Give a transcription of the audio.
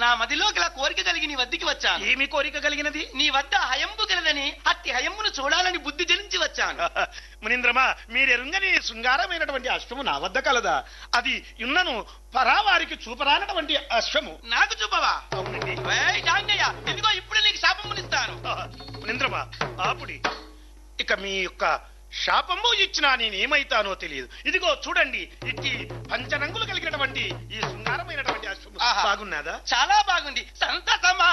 నా మదిలో గల కోరిక కలిగి నీ వద్దకి వచ్చాను ఏమి కోరిక కలిగినది నీ వద్ద హయంబు గలదని అట్టి హయంబును చూడాలని బుద్ధి జరించి వచ్చాను మునీంద్రమా మీరెరుంగని శృంగారమైనటువంటి అశ్వము నా వద్ద కలదా అది ఉన్నను పరావారికి చూపరానటువంటి అశ్వము నాకు చూపవా అవునండి ఏయ్ జాంగయ్య ఇదిగో ఇప్పుడు నీకు శాపమునిస్తాను మునీంద్రమా ఆపుడి ఇక మీ యొక్క శాపము ఇచ్చినా నేనేమైతానో తెలియదు ఇదిగో చూడండి ఇట్టి పంచరంగులు కలిగినటువంటి ఈ శృంగారమైనటువంటి అశ్వము ఆహా. బాగున్నదా చాలా బాగుంది సంతతమా